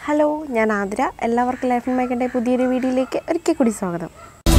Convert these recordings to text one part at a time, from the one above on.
hello ഞാൻ ആതിര എല്ലാവർക്കും life മേക്കൻ്റെ പുതിയൊരു വീഡിയോയിലേക്ക് ഒരിക്കൽ കൂടി സ്വാഗതം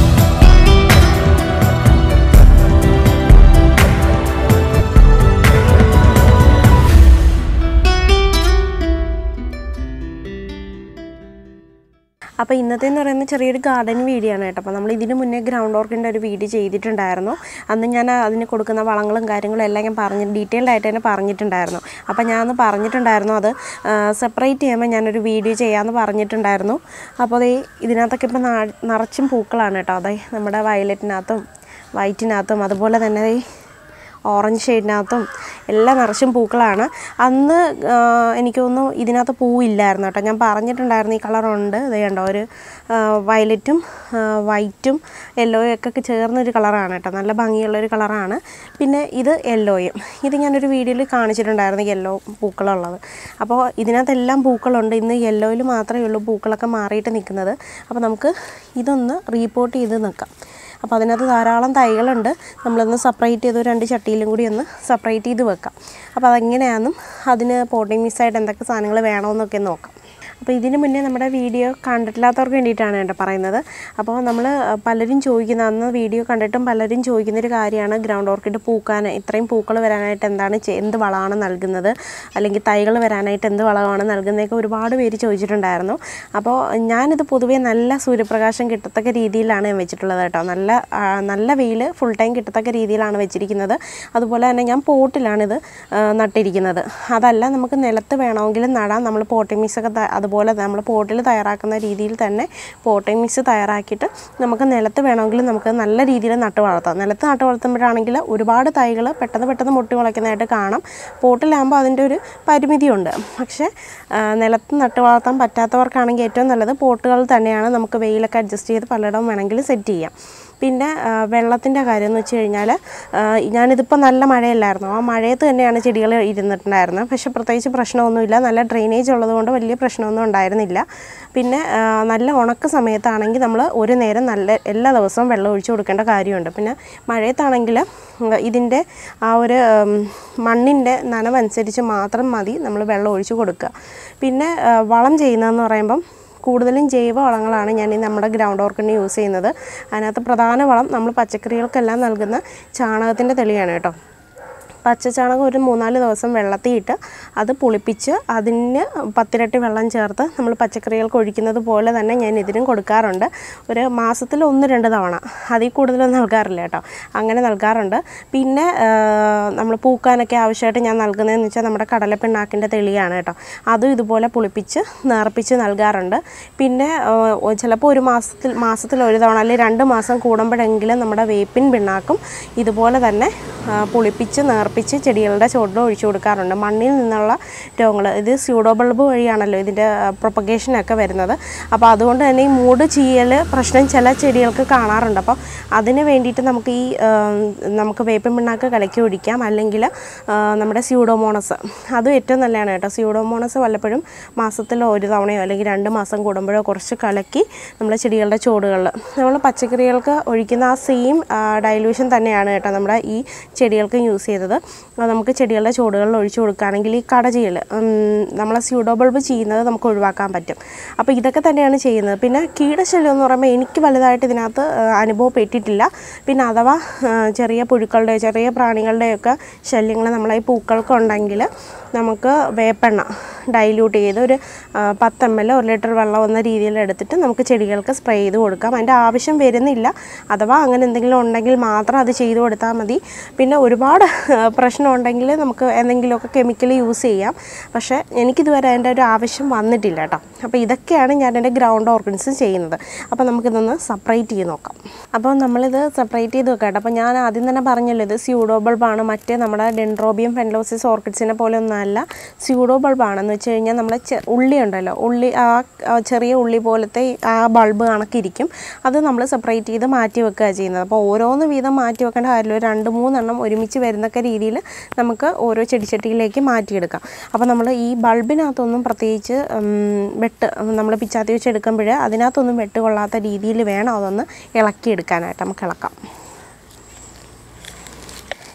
അപ്പോൾ ഇന്നത്തെ എന്ന് പറയുന്നത് ചെറിയൊരു ഗാർഡൻ വീഡിയോ ആണ് കേട്ടോ അപ്പോൾ നമ്മൾ ഇതിന് മുന്നേ ഗ്രൗണ്ട് ഓർക്കിൻ്റെ ഒരു വീഡിയോ ചെയ്തിട്ടുണ്ടായിരുന്നു അന്ന് ഞാൻ അതിന് കൊടുക്കുന്ന വളങ്ങളും കാര്യങ്ങളും എല്ലാം ഞാൻ പറഞ്ഞ് ഡീറ്റെയിൽഡ് ആയിട്ട് തന്നെ പറഞ്ഞിട്ടുണ്ടായിരുന്നു അപ്പോൾ ഞാൻ അന്ന് പറഞ്ഞിട്ടുണ്ടായിരുന്നു അത് സെപ്പറേറ്റ് ചെയ്യുമ്പോൾ ഞാനൊരു വീഡിയോ ചെയ്യാമെന്ന് പറഞ്ഞിട്ടുണ്ടായിരുന്നു അപ്പോൾ അതേ ഇതിനകത്തൊക്കെ ഇപ്പോൾ നിറച്ചും പൂക്കളാണ് കേട്ടോ അതെ നമ്മുടെ വയലറ്റിനകത്തും വൈറ്റിനകത്തും അതുപോലെ തന്നെ ദേ ഓറഞ്ച് ഷെയ്ഡിനകത്തും എല്ലാം നിറച്ചും പൂക്കളാണ് അന്ന് ആ, എനിക്ക് തോന്നുന്നു ഇതിനകത്ത് പൂവില്ലായിരുന്നു കേട്ടോ ഞാൻ പറഞ്ഞിട്ടുണ്ടായിരുന്നു ഈ കളറുണ്ട് ഇത് കണ്ടോ ഒരു ആ, വയലറ്റും ആ, വൈറ്റും യെല്ലോയും ഒക്കെ ചേർന്നൊരു കളറാണ് കേട്ടോ നല്ല ഭംഗിയുള്ളൊരു കളറാണ് പിന്നെ ഇത് യെല്ലോയും ഇത് ഞാനൊരു വീഡിയോയിൽ കാണിച്ചിട്ടുണ്ടായിരുന്നു യെല്ലോ പൂക്കളുള്ളത് അപ്പോൾ ഇതിനകത്തെല്ലാം പൂക്കളുണ്ട് ഇന്ന് യെല്ലോയിൽ മാത്രമേ ഉള്ളൂ പൂക്കളൊക്കെ മാറിയിട്ട് നിൽക്കുന്നത് അപ്പോൾ നമുക്ക് ഇതൊന്ന് റീപോർട്ട് ചെയ്ത് നിൽക്കാം അപ്പോൾ അതിനകത്ത് ധാരാളം തൈകളുണ്ട് നമ്മളൊന്ന് സെപ്പറേറ്റ് ചെയ്ത് ഒരു രണ്ട് ചട്ടിയിലും കൂടി ഒന്ന് സെപ്പറേറ്റ് ചെയ്ത് വെക്കാം അപ്പോൾ അതെങ്ങനെയാണെന്നും അതിന് പോട്ടിംഗ് മിക്സായിട്ട് എന്തൊക്കെ സാധനങ്ങൾ വേണമെന്നൊക്കെ നോക്കാം അപ്പോൾ ഇതിന് മുന്നേ നമ്മുടെ വീഡിയോ കണ്ടിട്ടില്ലാത്തവർക്ക് വേണ്ടിയിട്ടാണ് കേട്ടോ പറയുന്നത് അപ്പോൾ നമ്മൾ പലരും ചോദിക്കുന്ന അന്ന് വീഡിയോ കണ്ടിട്ടും പലരും ചോദിക്കുന്നൊരു കാര്യമാണ് ഗ്രൗണ്ട് ഓർക്കിഡ് പൂക്കാൻ ഇത്രയും പൂക്കൾ വരാനായിട്ട് എന്താണ് ചെ- എന്ത് വളമാണ് നൽകുന്നത് അല്ലെങ്കിൽ തൈകൾ വരാനായിട്ട് എന്ത് വളമാണ് നൽകുന്നതൊക്കെ ഒരുപാട് പേര് ചോദിച്ചിട്ടുണ്ടായിരുന്നു അപ്പോൾ ഞാനിത് പൊതുവേ നല്ല സൂര്യപ്രകാശം കിട്ടത്തക്ക രീതിയിലാണ് ഞാൻ വെച്ചിട്ടുള്ളത് കേട്ടോ നല്ല ആ, നല്ല വെയിൽ ഫുൾ ടൈം കിട്ടത്തക്ക രീതിയിലാണ് വെച്ചിരിക്കുന്നത് അതുപോലെ തന്നെ ഞാൻ പോട്ടിലാണിത് ആ, നട്ടിരിക്കുന്നത് അതല്ല നമുക്ക് നിലത്ത് വേണമെങ്കിലും നടാം നമ്മൾ പോട്ടിംഗ് മിക്സ് ഒക്കെ ത- അതുപോലെ നമ്മൾ പോട്ടിൽ തയ്യാറാക്കുന്ന രീതിയിൽ തന്നെ പോട്ടിംഗ് മിക്സ് തയ്യാറാക്കിയിട്ട് നമുക്ക് നിലത്ത് വേണമെങ്കിലും നമുക്ക് നല്ല രീതിയിൽ നട്ട് വളർത്താം നിലത്ത് നട്ട് വളർത്തുമ്പോഴാണെങ്കിൽ ഒരുപാട് തൈകൾ പെട്ടെന്ന് പെട്ടെന്ന് മുട്ടി മുളയ്ക്കുന്നതായിട്ട് കാണാം പോട്ടിലാകുമ്പോൾ അതിൻ്റെ ഒരു പരിമിതിയുണ്ട് പക്ഷേ ആ, നിലത്ത് നട്ട് വളർത്താൻ പറ്റാത്തവർക്കാണെങ്കിൽ ഏറ്റവും നല്ലത് പോട്ടുകൾ തന്നെയാണ് നമുക്ക് വെയിലൊക്കെ അഡ്ജസ്റ്റ് ചെയ്ത് പലയിടവും വേണമെങ്കിൽ സെറ്റ് ചെയ്യാം പിന്നെ വെള്ളത്തിൻ്റെ കാര്യം എന്ന് വെച്ച് കഴിഞ്ഞാൽ ഞാനിതിപ്പോൾ നല്ല മഴയല്ലായിരുന്നു ആ മഴയത്ത് തന്നെയാണ് ചെടികൾ ഇരുന്നിട്ടുണ്ടായിരുന്നത് പക്ഷേ പ്രത്യേകിച്ച് പ്രശ്നമൊന്നുമില്ല നല്ല ഡ്രെയിനേജ് ഉള്ളതുകൊണ്ട് വലിയ പ്രശ്നമൊന്നും ഉണ്ടായിരുന്നില്ല പിന്നെ ആ, നല്ല ഉണക്ക സമയത്താണെങ്കിൽ നമ്മൾ ഒരു നേരം നല്ല എല്ലാ ദിവസവും വെള്ളം ഒഴിച്ചു കൊടുക്കേണ്ട കാര്യമുണ്ട് പിന്നെ മഴയത്താണെങ്കിൽ ഇതിൻ്റെ ആ ഒരു ഉം, മണ്ണിൻ്റെ നനവനുസരിച്ച് മാത്രം മതി നമ്മൾ വെള്ളം ഒഴിച്ചു കൊടുക്കുക പിന്നെ ആ, വളം ചെയ്യുന്നതെന്ന് പറയുമ്പം കൂടുതലും ജൈവ വളങ്ങളാണ് ഞാൻ ഈ നമ്മുടെ ഗ്രൗണ്ട് ഓർക്കിന് യൂസ് ചെയ്യുന്നത് അതിനകത്ത് പ്രധാന വളം നമ്മൾ പച്ചക്കറികൾക്കെല്ലാം നൽകുന്ന ചാണകത്തിൻ്റെ തെളിയാണ് കേട്ടോ പച്ചച്ചാണകം ഒരു മൂന്നാല് ദിവസം വെള്ളത്തിൽ ഇട്ട് അത് പുളിപ്പിച്ച് അതിന് പത്തിരട്ടി വെള്ളം ചേർത്ത് നമ്മൾ പച്ചക്കറികൾക്ക് ഒഴിക്കുന്നത് പോലെ തന്നെ ഞാൻ ഇതിനും കൊടുക്കാറുണ്ട് ഒരു മാസത്തിൽ ഒന്ന് രണ്ട് തവണ അതിൽ കൂടുതലൊന്നും നൽകാറില്ല കേട്ടോ അങ്ങനെ നൽകാറുണ്ട് പിന്നെ നമ്മൾ പൂക്കാനൊക്കെ ആവശ്യമായിട്ട് ഞാൻ നൽകുന്നതെന്ന് വെച്ചാൽ നമ്മുടെ കടലപ്പിണ്ണാക്കിൻ്റെ തെളിയാണ് കേട്ടോ അതും ഇതുപോലെ പുളിപ്പിച്ച് നേർപ്പിച്ച് നൽകാറുണ്ട് പിന്നെ ചിലപ്പോൾ ഒരു മാസത്തിൽ മാസത്തിൽ ഒരു തവണ അല്ലെങ്കിൽ രണ്ട് മാസം കൂടുമ്പോഴെങ്കിലും നമ്മുടെ വേപ്പിൻ പിണ്ണാക്കും ഇതുപോലെ തന്നെ ആ, പുളിപ്പിച്ച് നേർപ്പിച്ച് ചെടികളുടെ ചുവട്ടിൽ ഒഴിച്ചു കൊടുക്കാറുണ്ട് മണ്ണിൽ നിന്നുള്ള രോഗങ്ങൾ ഇത് സ്യൂഡോ ബൾബ് വഴിയാണല്ലോ ഇതിൻ്റെ പ്രൊപ്പഗേഷനൊക്കെ വരുന്നത് അപ്പോൾ അതുകൊണ്ട് തന്നെ ഈ മൂട് ചീയൽ പ്രശ്നം ചില ചെടികൾക്ക് കാണാറുണ്ട് അപ്പോൾ അതിന് വേണ്ടിയിട്ട് നമുക്ക് ഈ ആ, നമുക്ക് വേപ്പിൻ പിണ്ണാക്ക് കലക്കി ഒഴിക്കാം അല്ലെങ്കിൽ ആ, നമ്മുടെ സ്യൂഡോമോണസ് അതും ഏറ്റവും നല്ലതാണ് കേട്ടോ സ്യൂഡോമോണസ് വല്ലപ്പോഴും മാസത്തിൽ ഒരു തവണയോ അല്ലെങ്കിൽ രണ്ട് മാസം കൂടുമ്പോഴോ കുറച്ച് കലക്കി നമ്മുടെ ചെടികളുടെ ചുവടുകളിൽ നമ്മൾ പച്ചക്കറികൾക്ക് ഒഴിക്കുന്ന ആ സെയിം ഡൈല്യൂഷൻ തന്നെയാണ് കേട്ടോ നമ്മുടെ ഈ ചെടികൾക്ക് യൂസ് ചെയ്തത് അത് നമുക്ക് ചെടികളുടെ ചുവടുകളിൽ ഒഴിച്ചു കൊടുക്കുകയാണെങ്കിൽ ഈ കട ചെയ്യൽ നമ്മളെ സ്യൂഡോ ബൾബ് ചെയ്യുന്നത് നമുക്ക് ഒഴിവാക്കാൻ പറ്റും അപ്പോൾ ഇതൊക്കെ തന്നെയാണ് ചെയ്യുന്നത് പിന്നെ കീടശല്യം എന്ന് പറയുമ്പോൾ എനിക്ക് വലുതായിട്ട് ഇതിനകത്ത് ആ, അനുഭവപ്പെട്ടിട്ടില്ല പിന്നെ അഥവാ ആ, ചെറിയ പുഴുക്കളുടെ ചെറിയ പ്രാണികളുടെയൊക്കെ ശല്യങ്ങൾ നമ്മളെ ഈ പൂക്കൾക്കുണ്ടെങ്കിൽ നമുക്ക് വേപ്പെണ്ണ ഡൈല്യൂട്ട് ചെയ്ത് ഒരു ആ, പത്ത് എം എൽ ഒരു ലിറ്റർ വെള്ളം എന്ന രീതിയിൽ എടുത്തിട്ട് നമുക്ക് ചെടികൾക്ക് സ്പ്രേ ചെയ്ത് കൊടുക്കാം അതിൻ്റെ ആവശ്യം വരുന്നില്ല അഥവാ അങ്ങനെ എന്തെങ്കിലും ഉണ്ടെങ്കിൽ മാത്രം അത് ചെയ്ത് കൊടുത്താൽ മതി പിന്നെ ഒരുപാട് പ്രശ്നം ഉണ്ടെങ്കിൽ നമുക്ക് എന്തെങ്കിലുമൊക്കെ കെമിക്കൽ യൂസ് ചെയ്യാം പക്ഷേ എനിക്കിതുവരെ അതിൻ്റെ ഒരു ആവശ്യം വന്നിട്ടില്ല കേട്ടോ അപ്പോൾ ഇതൊക്കെയാണ് ഞാൻ എൻ്റെ ഗ്രൗണ്ട് ഓർഗൻസ് ചെയ്യുന്നത് അപ്പോൾ നമുക്കിതൊന്ന് സെപ്പറേറ്റ് ചെയ്ത് നോക്കാം അപ്പോൾ നമ്മളിത് സെപ്പറേറ്റ് ചെയ്ത് വെക്കാം കേട്ടോ അപ്പോൾ ഞാൻ ആദ്യം തന്നെ പറഞ്ഞല്ലോ ഇത് സ്യൂഡോ ബൾബാണ് മറ്റേ നമ്മുടെ ഡെൻഡ്രോബിയം ഫെൻലോസിസ് ഓർക്കിഡ്സിനെ പോലെ ഒന്നല്ല സ്യൂഡോ ബൾബാണെന്ന് വെച്ച് കഴിഞ്ഞാൽ നമ്മളെ ചെ- ഉള്ളി ഉണ്ടല്ലോ ഉള്ളി ആ ആ ചെറിയ ഉള്ളി പോലത്തെ ആ ബൾബ് കണക്കിരിക്കും അത് നമ്മൾ സെപ്പറേറ്റ് ചെയ്ത് മാറ്റി വെക്കുക ചെയ്യുന്നത് അപ്പോൾ ഓരോന്ന് വീതം മാറ്റി വെക്കേണ്ട കാര്യമില്ല ഒരു രണ്ട് മൂന്നെണ്ണം ഒരുമിച്ച് വരുന്നൊക്കെ രീതിയിൽ നമുക്ക് ഓരോ ചെടിച്ചട്ടിയിലേക്ക് മാറ്റിയെടുക്കാം അപ്പോൾ നമ്മൾ ഈ ബൾബിനകത്തൊന്നും പ്രത്യേകിച്ച് ഉം, വെട്ട് നമ്മൾ പിച്ചാത്തി വെച്ച് എടുക്കുമ്പോൾ അതിനകത്തൊന്നും വെട്ട് കൊള്ളാത്ത രീതിയിൽ വേണം അതൊന്ന് ഇളക്കിയെടുക്കാനായിട്ട് നമുക്ക് ഇളക്കാം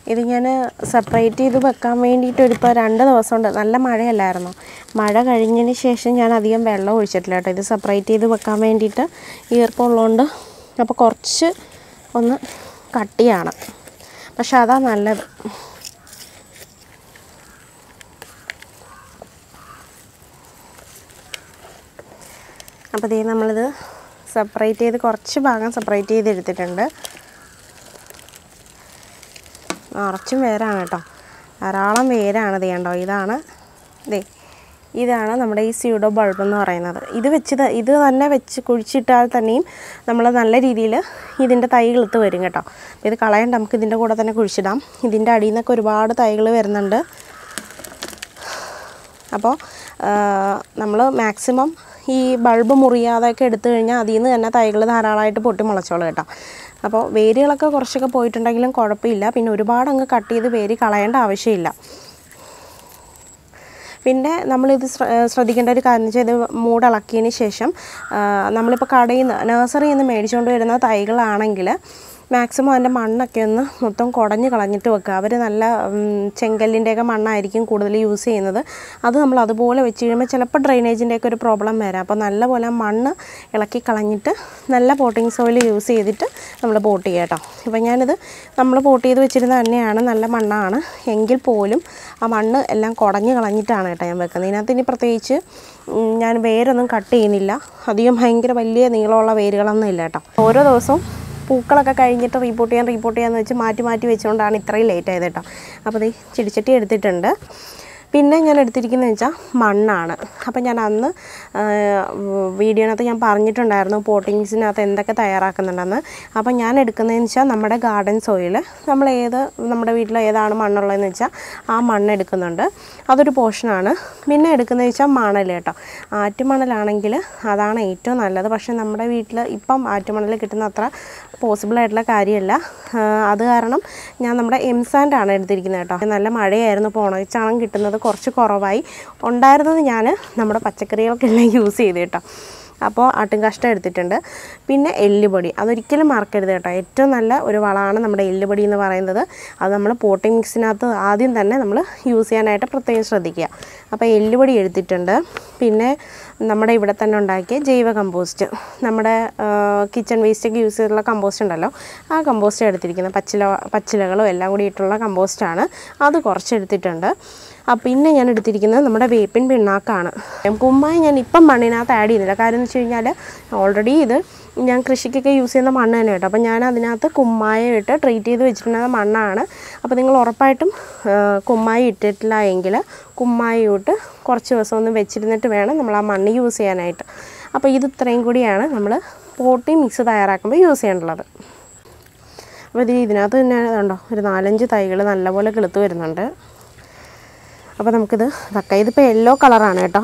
ഇത് ഞാൻ സെപ്പറേറ്റ് ചെയ്ത് വെക്കാൻ വേണ്ടിയിട്ട് ഒരു ഇപ്പോൾ രണ്ട് ദിവസം കൊണ്ട് നല്ല മഴയല്ലായിരുന്നു മഴ കഴിഞ്ഞതിന് ശേഷം ഞാൻ അധികം വെള്ളം ഒഴിച്ചിട്ടില്ല കേട്ടോ ഇത് സെപ്പറേറ്റ് ചെയ്ത് വെക്കാൻ വേണ്ടിയിട്ട് ഈർപ്പമുള്ളതുകൊണ്ട് അപ്പോൾ കുറച്ച് ഒന്ന് കട്ടിയാണ് പക്ഷെ അതാ നല്ലത് അപ്പോൾ ഇതേ നമ്മളിത് സെപ്പറേറ്റ് ചെയ്ത് കുറച്ച് ഭാഗം സെപ്പറേറ്റ് ചെയ്ത് എടുത്തിട്ടുണ്ട് നിറച്ചും വേരാണ് കേട്ടോ ധാരാളം വേരാണ് ഇത് കണ്ടോ ഇതാണ് ദേ ഇതാണ് നമ്മുടെ ഈ സ്യൂഡോ ബൾബ് എന്ന് പറയുന്നത് ഇത് വെച്ച് ത- ഇത് തന്നെ വെച്ച് കുഴിച്ചിട്ടാൽ തന്നെയും നമ്മൾ നല്ല രീതിയിൽ ഇതിൻ്റെ തൈ കിളുത്ത് വരും കേട്ടോ അപ്പോൾ ഇത് കളയണ്ട നമുക്ക് ഇതിൻ്റെ കൂടെ തന്നെ കുഴിച്ചിടാം ഇതിൻ്റെ അടിയിൽ നിന്നൊക്കെ ഒരുപാട് തൈകൾ വരുന്നുണ്ട് അപ്പോൾ നമ്മൾ മാക്സിമം ഈ ബൾബ് മുറിയാതെയൊക്കെ എടുത്തു കഴിഞ്ഞാൽ അതിൽ നിന്ന് തന്നെ തൈകൾ ധാരാളമായിട്ട് പൊട്ടി മുളച്ചോളൂ കേട്ടോ അപ്പോൾ വേരുകളൊക്കെ കുറച്ചൊക്കെ പോയിട്ടുണ്ടെങ്കിലും കുഴപ്പമില്ല പിന്നെ ഒരുപാട് അങ്ങ് കട്ട് ചെയ്ത് വേര് കളയേണ്ട ആവശ്യമില്ല പിന്നെ നമ്മളിത് ശ്ര- ഏഹ് ശ്രദ്ധിക്കേണ്ട ഒരു കാര്യം എന്ന് വെച്ചാൽ ഇത് മൂടിളക്കിയതിന് ശേഷം ആ, നമ്മളിപ്പോൾ കടയിൽ നിന്ന് നഴ്സറിയിൽ നിന്ന് മേടിച്ചുകൊണ്ട് വരുന്ന തൈകളാണെങ്കിൽ മാക്സിമം അതിൻ്റെ മണ്ണൊക്കെ ഒന്ന് മൊത്തം കുടഞ്ഞ് കളഞ്ഞിട്ട് വെക്കുക അവർ നല്ല ഉം, ചെങ്കല്ലിൻ്റെയൊക്കെ മണ്ണായിരിക്കും കൂടുതൽ യൂസ് ചെയ്യുന്നത് അത് നമ്മൾ അതുപോലെ വെച്ച് കഴിയുമ്പോൾ ചിലപ്പോൾ ഡ്രെയിനേജിൻ്റെയൊക്കെ ഒരു പ്രോബ്ലം വരാം അപ്പോൾ നല്ലപോലെ ആ മണ്ണ് ഇളക്കി കളഞ്ഞിട്ട് നല്ല പോട്ടിംഗ് സോയിൽ യൂസ് ചെയ്തിട്ട് നമ്മൾ പോട്ട് ചെയ്യുക കേട്ടോ ഇപ്പം ഞാനിത് നമ്മൾ പോട്ട് ചെയ്ത് വെച്ചിരുന്ന തന്നെയാണ് നല്ല മണ്ണാണ് എങ്കിൽ പോലും ആ മണ്ണ് എല്ലാം കുടഞ്ഞ് കളഞ്ഞിട്ടാണ് കേട്ടോ ഞാൻ വെക്കുന്നത് ഇതിനകത്ത് ഇനി പ്രത്യേകിച്ച് ഉം, ഞാൻ വേരൊന്നും കട്ട് ചെയ്യുന്നില്ല അധികം ഭയങ്കര വലിയ നീളമുള്ള വേരുകളൊന്നും ഇല്ല കേട്ടോ ഓരോ ദിവസവും പൂക്കളൊക്കെ കഴിഞ്ഞിട്ട് റീപ്പോർട്ട് ചെയ്യാൻ റീപ്പോർട്ട് ചെയ്യാന്ന് വെച്ച് മാറ്റി മാറ്റി വെച്ചുകൊണ്ടാണ് ഇത്രയും ലേറ്റ് ആയത് കേട്ടോ അപ്പോൾ ഈ ചെടിച്ചട്ടി എടുത്തിട്ടുണ്ട് പിന്നെ ഞാൻ എടുത്തിരിക്കുന്നത് വെച്ചാൽ മണ്ണാണ് അപ്പം ഞാൻ അന്ന് വീഡിയോനകത്ത് ഞാൻ പറഞ്ഞിട്ടുണ്ടായിരുന്നു പോട്ടിങ്സിനകത്ത് എന്തൊക്കെ തയ്യാറാക്കുന്നുണ്ടെന്ന് അപ്പം ഞാൻ എടുക്കുന്നതെന്ന് വെച്ചാൽ നമ്മുടെ ഗാർഡൻ സോയിൽ നമ്മൾ ഏത് നമ്മുടെ വീട്ടിൽ ഏതാണ് മണ്ണുള്ളതെന്ന് വെച്ചാൽ ആ മണ്ണ് എടുക്കുന്നുണ്ട് അതൊരു പോർഷനാണ് പിന്നെ എടുക്കുന്നത് വെച്ചാൽ മണൽ കേട്ടോ ആറ്റുമണലാണെങ്കിൽ അതാണ് ഏറ്റവും നല്ലത് പക്ഷേ നമ്മുടെ വീട്ടിൽ ഇപ്പം ആറ്റുമണൽ കിട്ടുന്ന അത്ര പോസിബിൾ ആയിട്ടുള്ള കാര്യമല്ല ആ, അത് കാരണം ഞാൻ നമ്മുടെ എംസാൻഡ് ആണ് എടുത്തിരിക്കുന്നത് കേട്ടോ നല്ല മഴയായിരുന്നു ഇപ്പോൾ ഉണച്ചാണം കിട്ടുന്നത് കുറച്ച് കുറവായി ഉണ്ടായിരുന്നത് ഞാൻ നമ്മുടെ പച്ചക്കറികൾക്കെല്ലാം യൂസ് ചെയ്ത് കേട്ടോ അപ്പോൾ ആട്ടും കഷ്ടം എടുത്തിട്ടുണ്ട് പിന്നെ എല്ലുപൊടി അതൊരിക്കലും മറക്കരുത് കേട്ടോ ഏറ്റവും നല്ല ഒരു വളമാണ് നമ്മുടെ എല്ലുപൊടി എന്ന് പറയുന്നത് അത് നമ്മൾ പോട്ടിംഗ് മിക്സിനകത്ത് ആദ്യം തന്നെ നമ്മൾ യൂസ് ചെയ്യാനായിട്ട് പ്രത്യേകം ശ്രദ്ധിക്കുക അപ്പോൾ എല്ലുപൊടി എടുത്തിട്ടുണ്ട് പിന്നെ നമ്മുടെ ഇവിടെ തന്നെ ഉണ്ടാക്കിയ ജൈവ കമ്പോസ്റ്റ് നമ്മുടെ കിച്ചൺ വേസ്റ്റൊക്കെ യൂസ് ചെയ്തിട്ടുള്ള കമ്പോസ്റ്റ് ഉണ്ടല്ലോ ആ കമ്പോസ്റ്റ് എടുത്തിരിക്കുന്നത് പച്ചില പച്ചിലകളും എല്ലാം കൂടി ഇട്ടുള്ള കമ്പോസ്റ്റാണ് അത് കുറച്ച് എടുത്തിട്ടുണ്ട് ആ പിന്നെ ഞാൻ എടുത്തിരിക്കുന്നത് നമ്മുടെ വേപ്പിൻ പിണ്ണാക്കാണ് കുമ്മായി ഞാൻ ഇപ്പം മണ്ണിനകത്ത് ആഡ് ചെയ്യുന്നില്ല കാര്യം എന്ന് വെച്ച് കഴിഞ്ഞാൽ ഓൾറെഡി ഇത് ഞാൻ കൃഷിക്കൊക്കെ യൂസ് ചെയ്യുന്ന മണ്ണ് തന്നെ കേട്ടോ അപ്പോൾ ഞാൻ അതിനകത്ത് കുമ്മായം ഇട്ട് ട്രീറ്റ് ചെയ്ത് വെച്ചിട്ടുള്ള മണ്ണാണ് അപ്പോൾ നിങ്ങൾ ഉറപ്പായിട്ടും ആ, കുമ്മായി ഇട്ടിട്ടില്ല എങ്കിൽ കുമ്മായി ഇട്ട് കുറച്ച് ദിവസം ഒന്ന് വെച്ചിരുന്നിട്ട് വേണം നമ്മൾ ആ മണ്ണ് യൂസ് ചെയ്യാനായിട്ട് അപ്പോൾ ഇത് ഇത്രയും കൂടിയാണ് നമ്മൾ പോട്ടി മിക്സ് തയ്യാറാക്കുമ്പോൾ യൂസ് ചെയ്യേണ്ടത് അപ്പോൾ ഇത് ഇതിനകത്ത് തന്നെ ഉണ്ടോ ഒരു നാലഞ്ച് തൈകൾ നല്ലപോലെ കിളുത്ത് വരുന്നുണ്ട് അപ്പോൾ നമുക്കിത് വെക്കാം ഇതിപ്പോൾ യെല്ലോ കളറാണ് കേട്ടോ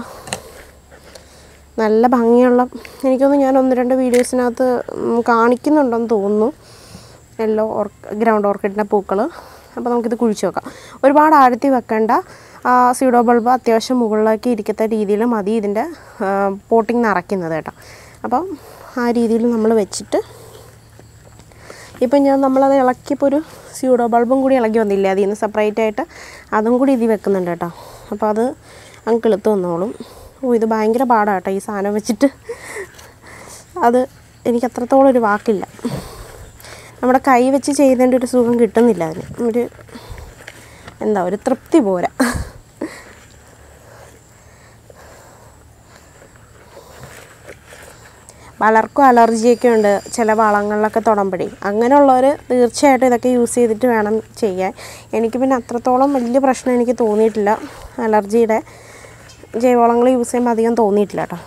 നല്ല ഭംഗിയുള്ള എനിക്കൊന്ന് ഞാൻ ഒന്ന് രണ്ട് വീഡിയോസിനകത്ത് ഉം, കാണിക്കുന്നുണ്ടെന്ന് തോന്നുന്നു യെല്ലോ ഓർ ഗ്രൗണ്ട് ഓർക്കിഡിൻ്റെ പൂക്കൾ അപ്പോൾ നമുക്കിത് കുഴിച്ച് വെക്കാം ഒരുപാട് ആഴത്തി വെക്കേണ്ട ആ സ്യൂഡോ ബൾബ് അത്യാവശ്യം മുകളിലേക്ക് ഇരിക്കത്ത രീതിയിൽ മതി ഇതിൻ്റെ പോട്ടിങ് നിറയ്ക്കുന്നത് കേട്ടോ അപ്പം ആ രീതിയിൽ നമ്മൾ വെച്ചിട്ട് ഇപ്പം ഞാൻ നമ്മളത് ഇളക്കിയപ്പോൾ ഒരു സ്യൂഡോ ബൾബും കൂടി ഇളകി വന്നില്ല അതിൽ നിന്ന് സെപ്പറേറ്റ് ആയിട്ട് അതും കൂടി ഇതിൽ വെക്കുന്നുണ്ട് കേട്ടോ അപ്പോൾ അത് അങ്ങ് കിളുത്ത് വന്നോളും ഓ ഇത് ഭയങ്കര പാടാണ് കേട്ടോ ഈ സാധനം വെച്ചിട്ട് അത് എനിക്ക് അത്രത്തോളം ഒരു വാക്കില്ല നമ്മുടെ കൈ വെച്ച് ചെയ്യുന്നതിൻ്റെ ഒരു സുഖം കിട്ടുന്നില്ല അതിന് ഒരു എന്താ ഒരു തൃപ്തി പോരാ പലർക്കും അലർജിയൊക്കെ ഉണ്ട് ചില വളങ്ങളിലൊക്കെ തൊടുമ്പോഴേ അങ്ങനെയുള്ളവർ തീർച്ചയായിട്ടും ഇതൊക്കെ യൂസ് ചെയ്തിട്ട് വേണം ചെയ്യാൻ എനിക്ക് പിന്നെ അത്രത്തോളം വലിയ പ്രശ്നം എനിക്ക് തോന്നിയിട്ടില്ല അലർജിയുടെ ജൈവവളങ്ങൾ യൂസ് ചെയ്യുമ്പോൾ അധികം തോന്നിയിട്ടില്ല കേട്ടോ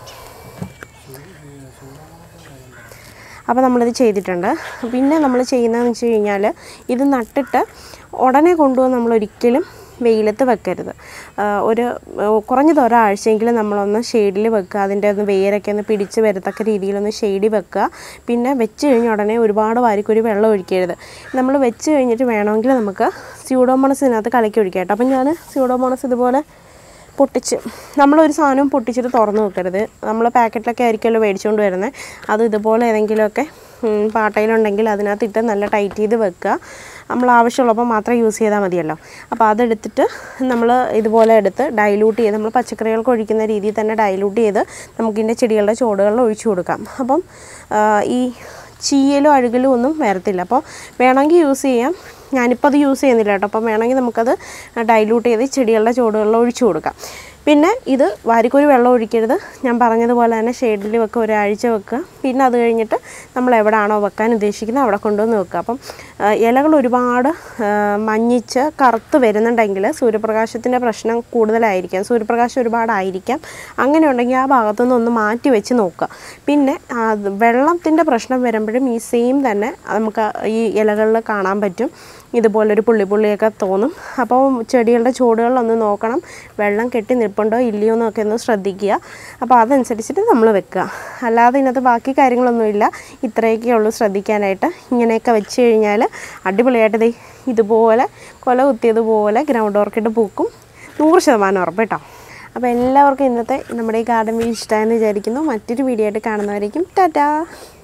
അപ്പോൾ നമ്മളിത് ചെയ്തിട്ടുണ്ട് പിന്നെ നമ്മൾ ചെയ്യുന്നതെന്ന് വെച്ച് കഴിഞ്ഞാൽ ഇത് നട്ടിട്ട് ഉടനെ കൊണ്ടുവന്ന് നമ്മൾ ഒരിക്കലും വെയിലത്ത് വെക്കരുത് ആ, ഒരു ആ, കുറഞ്ഞത് ഒരാഴ്ചയെങ്കിലും നമ്മളൊന്ന് ഷെയ്ഡിൽ വെക്കുക അതിൻ്റെ ഒന്ന് വേരൊക്കെ ഒന്ന് പിടിച്ച് വരത്തക്ക രീതിയിലൊന്ന് ഷെയ്ഡിൽ വെക്കുക പിന്നെ വെച്ച് കഴിഞ്ഞ ഉടനെ ഒരുപാട് വാരിക്കൊരു വെള്ളം ഒഴിക്കരുത് നമ്മൾ വെച്ച് കഴിഞ്ഞിട്ട് വേണമെങ്കിൽ നമുക്ക് സ്യൂഡോമോണസ് ഇതിനകത്ത് കലക്കി ഒഴിക്കാം കേട്ടോ അപ്പം ഞാൻ സ്യൂഡോമോണസ് ഇതുപോലെ പൊട്ടിച്ച് നമ്മളൊരു സാധനവും പൊട്ടിച്ചിട്ട് തുറന്ന് വെക്കരുത് നമ്മൾ പാക്കറ്റിലൊക്കെ ആയിരിക്കുമല്ലോ മേടിച്ചുകൊണ്ട് വരുന്നത് അത് ഇതുപോലെ ഏതെങ്കിലുമൊക്കെ ഉം, പാട്ടയിലുണ്ടെങ്കിൽ അതിനകത്ത് ഇട്ട് നല്ല ടൈറ്റ് ചെയ്ത് വെക്കുക നമ്മൾ ആവശ്യമുള്ളപ്പോൾ മാത്രം യൂസ് ചെയ്താൽ മതിയല്ലോ അപ്പോൾ അതെടുത്തിട്ട് നമ്മൾ ഇതുപോലെ എടുത്ത് ഡൈലൂട്ട് ചെയ്ത് നമ്മൾ പച്ചക്കറികൾക്ക് ഒഴിക്കുന്ന രീതിയിൽ തന്നെ ഡൈലൂട്ട് ചെയ്ത് നമുക്കിതിൻ്റെ ചെടികളുടെ ചോടുകളിൽ ഒഴിച്ചു കൊടുക്കാം അപ്പം ആ, ഈ ചീയലും അഴുകലും ഒന്നും വരത്തില്ല അപ്പോൾ വേണമെങ്കിൽ യൂസ് ചെയ്യാം ഞാനിപ്പോൾ അത് യൂസ് ചെയ്യുന്നില്ല കേട്ടോ അപ്പം വേണമെങ്കിൽ നമുക്കത് ഡൈലൂട്ട് ചെയ്ത് ചെടികളുടെ ചോടുകളിൽ ഒഴിച്ചു കൊടുക്കാം പിന്നെ ഇത് വാരിക്കൊരു വെള്ളം ഒഴിക്കരുത് ഞാൻ പറഞ്ഞതുപോലെ തന്നെ ഷെയ്ഡിൽ വെക്കുക ഒരാഴ്ച വെക്കുക പിന്നെ അത് കഴിഞ്ഞിട്ട് നമ്മൾ എവിടെയാണോ വെക്കാൻ ഉദ്ദേശിക്കുന്നത് അവിടെ കൊണ്ടുവന്ന് വെക്കുക അപ്പം ആ, ഇലകൾ ഒരുപാട് ആ, മഞ്ഞിച്ച് കറുത്ത് വരുന്നുണ്ടെങ്കിൽ സൂര്യപ്രകാശത്തിൻ്റെ പ്രശ്നം കൂടുതലായിരിക്കാം സൂര്യപ്രകാശം ഒരുപാടായിരിക്കാം അങ്ങനെ ഉണ്ടെങ്കിൽ ആ ഭാഗത്തുനിന്ന് ഒന്ന് മാറ്റി വെച്ച് നോക്കുക പിന്നെ അത് വെള്ളത്തിൻ്റെ പ്രശ്നം വരുമ്പോഴും ഈ സെയിം തന്നെ നമുക്ക് ഈ ഇലകളിൽ കാണാൻ പറ്റും ഇതുപോലൊരു പുള്ളി പുള്ളിയൊക്കെ തോന്നും അപ്പോൾ ചെടികളുടെ ചുവടുകളിലൊന്ന് നോക്കണം വെള്ളം കെട്ടി നിൽപ്പുണ്ടോ ഇല്ലയോ എന്നൊക്കെ ഒന്ന് ശ്രദ്ധിക്കുക അപ്പോൾ അതനുസരിച്ചിട്ട് നമ്മൾ വെക്കുക അല്ലാതെ ഇതിനകത്ത് ബാക്കി കാര്യങ്ങളൊന്നുമില്ല ഇത്രയൊക്കെ ഉള്ളൂ ശ്രദ്ധിക്കാനായിട്ട് ഇങ്ങനെയൊക്കെ വെച്ച് കഴിഞ്ഞാൽ അടിപൊളിയായിട്ട് ദേ ഇതുപോലെ കൊല കുത്തിയതുപോലെ ഗ്രൗണ്ട് ഓർക്കിഡ് പൂക്കും നൂറ് ശതമാനം ഉറപ്പ് കേട്ടോ അപ്പോൾ എല്ലാവർക്കും ഇന്നത്തെ നമ്മുടെ ഈ ഗാർഡൻ വീഡിയോ ഇഷ്ടമായെന്ന് വിചാരിക്കുന്നു മറ്റൊരു വീഡിയോ ആയിട്ട് കാണുന്നവരേക്കും ടാറ്റാ